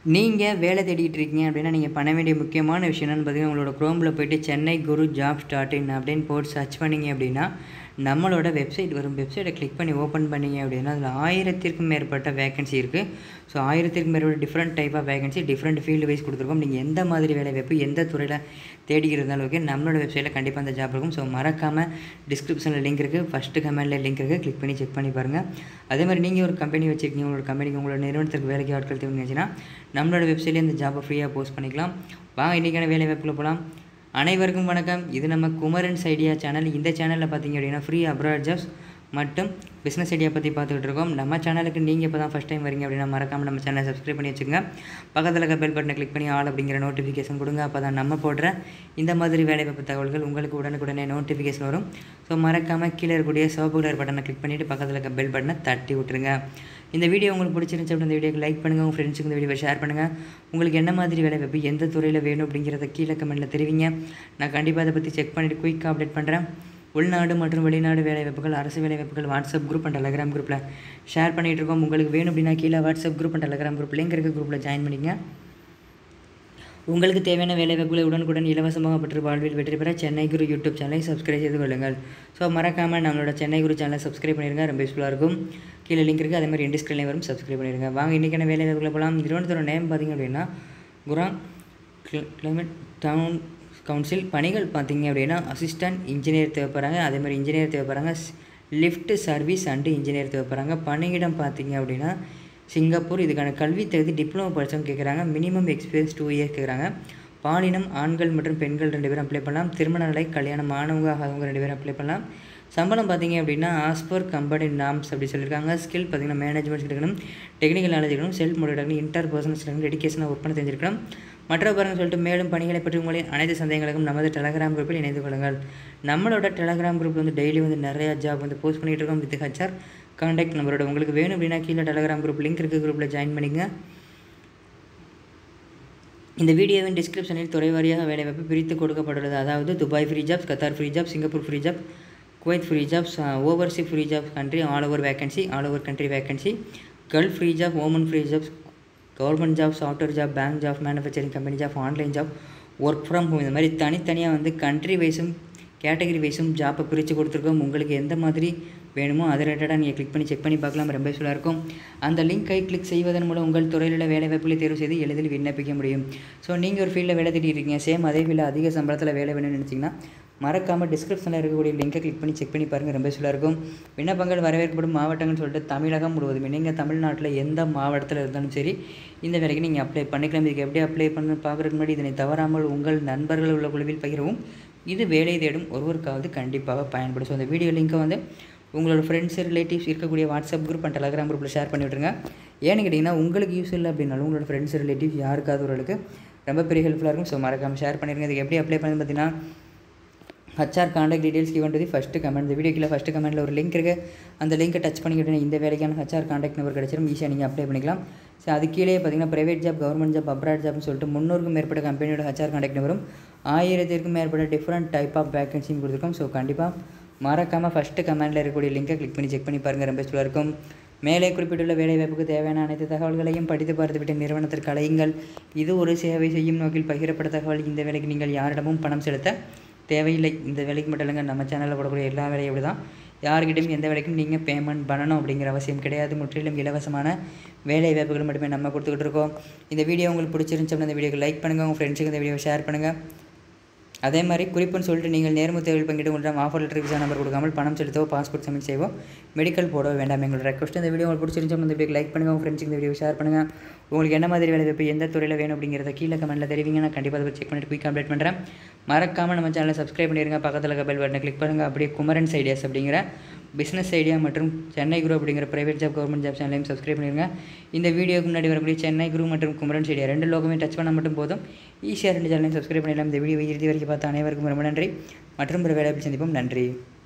நீங்கள் வேலை தேடிட்டு இருக்கீங்க அப்படின்னா நீங்கள் பண்ண வேண்டிய முக்கியமான விஷயம் என்னென்னு பார்த்தீங்கன்னா உங்களோட குரோமில் போயிட்டு Chennai Guru job dot in அப்படின்னு போட்டு சர்ச் பண்ணீங்க அப்படின்னா நம்மளோட வெப்சைட் வரும் வெப்சைட்டை கிளிக் பண்ணி ஓப்பன் பண்ணீங்க அப்படின்னா அதில் ஆயிரத்திற்கும் மேற்பட்ட வேகன்சி இருக்குது ஸோ ஆயிரத்திற்கும் மேற்பட்ட different type of vacancy different field wise கொடுத்துருக்கோம் நீங்கள் எந்த மாதிரி வேலை வாய்ப்பு எந்த துறையில் தேடிக்கிறது இருந்தாலும் ஓகே நம்மளோட வெப்சைட்டில் கண்டிப்பாக அந்த ஜாப் இருக்கும் ஸோ மறக்காமல் டிஸ்கிரிப்ஷனில் லிங்க் இருக்குது ஃபஸ்ட்டு கமெண்டில் லிங்க் இருக்குது கிளிக் பண்ணி செக் பண்ணி பாருங்கள் அதே மாதிரி நீங்கள் ஒரு கம்பெனி வச்சுருக்கீங்க உங்களோட கம்பெனிக்கு உங்களோட நிறுவனத்துக்கு வேலைக்கு ஆட்கள் தேவைச்சுன்னா நம்மளோட வெப்சைட்லேயே இந்த ஜாப்பை ஃப்ரீயாக போஸ்ட் பண்ணிக்கலாம் வாங்க இன்றைக்கான வேலை வாய்ப்பில் போகலாம் அனைவருக்கும் வணக்கம் இது நம்ம குமரன்ஸ் ஐடியா சேனல் இந்த சேனலில் பார்த்தீங்க அப்படின்னா ஃப்ரீ அப்ராட் ஜாப்ஸ் மற்றும் பிஸ்னஸ் ஐடியா பற்றி பார்த்துக்கிட்டு இருக்கோம் நம்ம சேனலுக்கு நீங்கள் இப்போ தான் ஃபஸ்ட் டைம் வரீங்க அப்படின்னா மறக்காமல் நம்ம சேனலை சப்ஸ்கிரைப் பண்ணி வச்சுக்கோங்க பக்கத்தில் இருக்க பெல் பட்டனை கிளிக் பண்ணி ஆல் அப்படிங்கிற நோட்டிஃபிகேஷன் கொடுங்க அப்போ தான் நம்ம போடுற இந்த மாதிரி வேலைவாய்ப்பு தகவல்கள் உங்களுக்கு உடனுக்குடனே நோட்டிஃபிகேஷன் வரும் ஸோ மறக்காமல் கீழே இருக்கக்கூடிய சிவப்பு கலர் பட்டனை கிளிக் பண்ணிவிட்டு பக்கத்தில் இருக்க பெல் பட்டனை தட்டி விட்டுருங்க இந்த வீடியோ உங்களுக்கு பிடிச்சிருந்துச்சு அப்படின்னா இந்த வீடியோக்கு லைக் பண்ணுங்கள் உங்கள் ஃப்ரெண்ட்ஸுக்கு இந்த வீடியோவை ஷேர் பண்ணுங்கள் உங்களுக்கு என்ன மாதிரி வேலை வாய்ப்பு எந்த துறையில் வேணும் அப்படிங்கிறத கீழே கமெண்ட்டில் தெரிவிங்க நான் கண்டிப்பாக அதை பற்றி செக் பண்ணிவிட்டு குயிக்காக அப்டேட் பண்ணுறேன் உள்நாடு மற்றும் வெளிநாடு வேலைவாய்ப்புகள் அரசு வேலைவாய்ப்புகள் வாட்ஸ்அப் குரூப் அண்ட் டெலகிராம் குரூப்பில் ஷேர் பண்ணிகிட்டு இருக்கோம் உங்களுக்கு வேணும் அப்படின்னா கீழே WhatsApp group and Telegram group link இருக்க குரூப்பில் ஜாயின் பண்ணிங்க உங்களுக்கு தேவையான வேலைவாய்ப்புகளை உடனுக்குடன் இலவசமாக பெற்று வாழ்வில் வெற்றி பெற சென்னை குரு யூடியூப் சேனலை சப்ஸ்கிரைப் செய்து கொள்ளுங்கள் ஸோ மறக்காமல் நம்மளோட சென்னை குரு சேனலை சப்ஸ்கிரைப் பண்ணிடுங்க ரொம்ப யூஸ்ஃபுல்லாக இருக்கும் கீழே லிங்க் இருக்குது அதே மாதிரி எண்டு ஸ்க்ரீன்லேயும் வரும் சப்ஸ்கிரைப் பண்ணிடுங்க வாங்க இன்றைக்கான வேலைவாய்ப்புகளை போகலாம் நிறுவனத்தோட நேம் பார்த்திங்க அப்படின்னா குராங் கிளைமேட் டவுன் கவுன்சில் பணிகள் பார்த்தீங்க அப்படின்னா அசிஸ்டன்ட் இன்ஜினியர் தேவைப்படுறாங்க அதே மாதிரி இன்ஜினியர் தேவைப்படுறாங்க லிஃப்ட் சர்வீஸ் அண்டு இன்ஜினியர் தேவைப்படுறாங்க பணியிடம் பார்த்தீங்க அப்படின்னா சிங்கப்பூர் இதுக்கான கல்வி தகுதி டிப்ளமோ படித்தவங்க கேட்குறாங்க மினிமம் எக்ஸ்பீரியன்ஸ் டூ இயர்ஸ் கேட்குறாங்க பாலினம் ஆண்கள் மற்றும் பெண்கள் ரெண்டு பேரும் அப்ளை பண்ணலாம் திருமண நிலை கல்யாணம் ஆனவங்க ஆகாதவங்க ரெண்டு பேரும் அப்ளை பண்ணலாம் சம்பளம் பார்த்தீங்க அப்படின்னா ஆஸ்பர் கம்பெனி நாம்ஸ் அப்படி சொல்லியிருக்காங்க ஸ்கில் பார்த்தீங்கன்னா மேனேஜ்மெண்ட் இருக்கணும் டெக்னிக்கல் நாலேஜ் இருக்கணும் செல்ஃப் மோட்டிவேட் இன்டர் பர்சனல்ஸ் இருக்கணும் டெடிக்கேஷனாக ஒர்க் பண்ண தெரிஞ்சிருக்கணும் மற்ற பாருங்க சொல்லிட்டு மேலும் பணிகளை பற்றி உங்களின் அனைத்து சந்தேகங்களுக்கும் நமது டெலகிராம் குரூப்பில் இணைந்து கொள்ளுங்கள் நம்மளோட டெலகிராம் குரூப்பில் வந்து டெய்லி வந்து நிறையா ஜாப் வந்து போஸ்ட் பண்ணிகிட்டு இருக்கோம் வித் ஹச்ஆர் கான்டாக்ட் நம்பரோட உங்களுக்கு வேணும் அப்படின்னா கீழே டெலகிராம் குரூப் லிங்க் இருக்குது குரூப்பில் ஜாயின் பண்ணிங்க இந்த வீடியோவின் டிஸ்கிரிப்ஷனில் துறை வாரியாக வேலைவாய்ப்பு பிரித்து கொடுக்கப்பட்டுள்ளது அதாவது Dubai free jobs Qatar free job Singapore free job Kuwait free jobs overseas free jobs country all over vacancy all over country vacancy gulf free job Oman free jobs government job software job bank job manufacturing company job online job work from home இந்த மாதிரி தனித்தனியாக வந்து country வைஸும் category வைஸும் ஜாப்பை பிரித்து கொடுத்துருக்கோம் உங்களுக்கு எந்த மாதிரி வேணுமோ அதை ரிலேட்டடாக நீங்கள் கிளிக் பண்ணி செக் பண்ணி பார்க்கலாம் ரொம்ப யூஸ்ஃபுல்லாக இருக்கும் அந்த லிங்க்கை கிளிக் செய்வதன் மூலம் உங்கள் துறையில் உள்ள வேலை வாய்ப்புகளை தேர்வு செய்து எளிதில் விண்ணப்பிக்க முடியும் ஸோ நீங்கள் ஒரு ஃபீல்டில் வேலை தேடிட்டு இருக்கீங்க சேம் அதே ஃபீல்டில் அதிக சம்பளத்தில் வேலை வேணும்னு நினச்சிங்கன்னா மறக்காமல் டிஸ்கிரிப்ஷனில் இருக்கக்கூடிய லிங்கை கிளிக் பண்ணி செக் பண்ணி பாருங்கள் ரொம்ப யூஸ்ஃபுல்லாக இருக்கும் விண்ணப்பங்கள் வரவேற்கப்படும் மாவட்டங்கள்னு சொல்லிட்டு தமிழகம் முழுவதும் நீங்கள் தமிழ்நாட்டில் எந்த மாவட்டத்தில் இருந்தாலும் சரி இந்த வேலைக்கு நீங்கள் அப்ளை பண்ணிக்கலாம் இதுக்கு எப்படி அப்ளை பண்ண பார்க்குறதுக்கு முன்னாடி இதனை தவறாமல் உங்கள் நண்பர்கள் உள்ள குழுவில் பகிரவும் இது வேலை தேடும் ஒருவருக்காவது கண்டிப்பாக பயன்படும் ஸோ அந்த வீடியோ லிங்க்கை வந்து உங்களோட ஃப்ரெண்ட்ஸ் ரிலேட்டிவ்ஸ் இருக்கக்கூடிய வாட்ஸ்அப் குரூப் அண்ட் டெலகிராம் குரூப்பில் ஷேர் பண்ணி விட்ருங்க ஏன்னு கேட்டிங்கன்னா உங்களுக்கு யூஸ் இல்லை அப்படின்னாலும் உங்களோட ஃப்ரெண்ட்ஸ் ரிலேட்டிவ்ஸ் யாருக்காவது ஒருவருக்கு ரொம்ப பெரிய ஹெல்ப்ஃபுல்லாக இருக்கும் ஸோ மறக்காமல் ஷேர் பண்ணிடுங்க இதுக்கு எப்படி அப்ளை பண்ணது பார்த்தீங்கன்னா HR contact details given to the first comment இந்த வீடியோ கீழே ஃபஸ்ட்டு கமெண்ட்டில் ஒரு லிங்க் இருக்குது அந்த லிங்க்கை டச் பண்ணிக்கிட்டு இந்த வேலைக்கான ஹச்ஆர் காண்டாக்ட் நம்பர் கிடச்சிரும் ஈஸியாக நீங்கள் அப்ளை பண்ணிக்கலாம் ஸோ அது கீழே பார்த்தீங்கன்னா private job government job abroad ஜாப்னு சொல்லிட்டு முந்நூறுக்கும் மேற்பட்ட கம்பெனியோட ஹச்ஆர் காண்டாக்ட் நம்பரும் ஆயிரத்திற்கும் மேற்பட்ட டிஃப்ரெண்ட் டைப் ஆஃப் வேகன்சியும் கொடுத்துருக்கோம் ஸோ கண்டிப்பாக மறக்காமல் ஃபஸ்ட்டு கமெண்டில் இருக்கக்கூடிய லிங்கை கிளிக் பண்ணி செக் பண்ணி பாருங்கள் ரொம்ப யூஸ்ஃபுல்லாக இருக்கும் மேலே குறிப்பிட்டுள்ள வேலைவாய்ப்புக்கு தேவையான அனைத்து தகவல்களையும் படித்து பார்த்துவிட்டு நிறுவனத்திற்கு அழையுங்கள் இது ஒரு சேவை செய்யும் நோக்கில் பகிரப்பட்ட தகவல் இந்த வேலைக்கு நீங்கள் யாரிடமும் பணம் செலுத்த தேவையில்லை இந்த வேலைக்கு மட்டும் இல்லைங்க நம்ம சேனலில் போடக்கூடிய எல்லா வேலையும் இப்படி தான் யார்கிட்டையும் எந்த வேலைக்கும் நீங்கள் பேமெண்ட் பண்ணணும் அப்படிங்கிற அவசியம் கிடையாது முற்றிலும் இலவசமான வேலை வாய்ப்புகள் மட்டுமே நம்ம கொடுத்துக்கிட்டு இருக்கோம் இந்த வீடியோ உங்களுக்கு பிடிச்சிருந்துச்சு அப்படின்னா இந்த வீடியோக்கு லைக் பண்ணுங்கள் உங்கள் ஃப்ரெண்ட்ஸுக்கு இந்த வீடியோவை ஷேர் பண்ணுங்கள் அதே மாதிரி குறிப்புன்னு சொல்லிட்டு நீங்கள் நேர்மு தேர்வில் பங்கிட்டு உங்களிடம் ஆஃபர் லெட்டர் விசா நம்பர் கொடுக்காமல் பணம் செலுத்தவோ பாஸ்போர்ட் சப்மிட் செய்வோ மெடிக்கல் போடவோ வேண்டாம் எங்களோட ரெக்வஸ்ட் இந்த வீடியோ உங்களுக்கு பிடிச்சிருந்துச்சு இந்த வீடியோ லைக் பண்ணுங்கள் உங்கள் ஃப்ரெண்ட்ஸுக்கு இந்த வீடியோ ஷேர் பண்ணுங்கள் உங்களுக்கு என்ன மாதிரி வேலை வாய்ப்பு எந்த துறையில் வேணும் அப்படிங்கிறத கீழே கமெண்ட்டில் தெரிவிங்க நான் கண்டிப்பாக அதை செக் பண்ணிட்டு குயிக் அப்டேட் பண்ணுறேன் மறக்காமல் நம்ம சேனலை சப்ஸ்கிரைப் பண்ணிடுங்க பக்கத்தில் இருக்க பெல் பட்டனை கிளிக் பண்ணுங்கள் அப்படியே குமரன்ஸ் ஐடியாஸ் அப்படிங்கிற பிஸ்னஸ் ஐடியா மற்றும் சென்னை குரு அப்படிங்கிற ப்ரைவேட் ஜாப் கவர்மெண்ட் ஜாப் சேனலையும் சப்ஸ்கிரைப் பண்ணிடுங்க இந்த வீடியோக்கு முன்னாடி வரக்கூடிய சென்னை குரு மற்றும் குமரன்ஸ் ஐடியா ரெண்டு லோகமே டச் பண்ணால் மட்டும் போதும் ஈஸியாக ரெண்டு சேனலையும் சப்ஸ்கிரைப் பண்ணிடலாம் இந்த வீடியோ இறுதி வரைக்கும் பார்த்த அனைவருக்கும் ரொம்ப நன்றி மற்றும் ஒரு வேலை சந்திப்போம் நன்றி